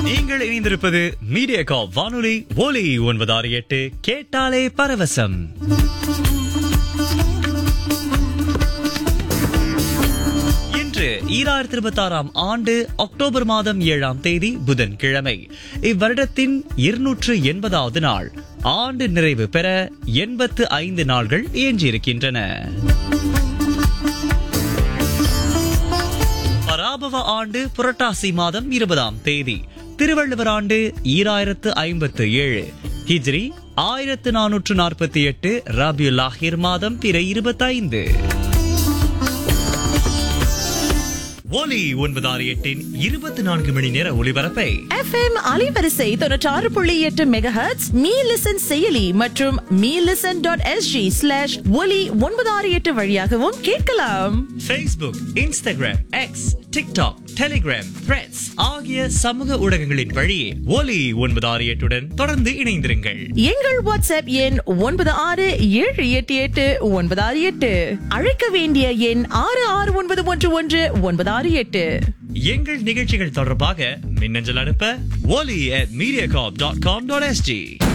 நீங்கள் இணைந்திருப்பது மீடியா காப் வானொலி ஒலி ஒன்பது ஆறு எட்டு கேட்டாலே பரவசம் இன்று ஈராயிரத்தி இருபத்தி ஆறாம் ஆண்டு அக்டோபர் மாதம் ஏழாம் தேதி புதன்கிழமை இவ்வருடத்தின் இருநூற்று எண்பதாவது நாள் ஆண்டு நிறைவு பெற எண்பத்து ஐந்து நாள்கள் எஞ்சியிருக்கின்றன பராபவ ஆண்டு புரட்டாசி மாதம் இருபதாம் தேதி திருவள்ளுவர் ஆண்டு ஈராயிரத்து ஐம்பத்து ஏழு ஹிஜ்ரி ஆயிரத்து நானூற்று நாற்பத்தி எட்டு ரபியுல் ஆஹிர் மாதம் பிற இருபத்தைந்து ஒலி ஒன்பதாறு எட்டின் இருபத்தி நான்கு மணி நேர ஒளிபரப்பை எஃப்எம் அலைவரிசை தொண்ணூற்றாறு புள்ளி எட்டு மெகாஹெட்ஸ் மீ லிசன் செயலி மற்றும் me listen dot SG slash ஒலி ஒன்பதாறு எட்டு வழியாகவும் கேட்கலாம் Facebook Instagram X TikTok Telegram Threads ஆகிய சமூக ஊடகங்களின் வழியே ஒலி ஒன்பதாறு எட்டுடன் தொடர்ந்து இணைந்திருங்கள் எங்கள் வாட்ஸ்அப் எண் ஒன்பது ஆறு ஏழு எட்டு எட்டு ஒன்பது ஆறு எட்டு அழைக்க வேண்டிய எண் ஆறு ஆறு ஒன்பது ஒன்று ஒன்று ஒன்பது ஆறு எட்டு எங்கள் நிகழ்ச்சிகள் தொடர்பாக மின்னஞ்சல் அனுப்ப ஒலி at mediacorp.com.sg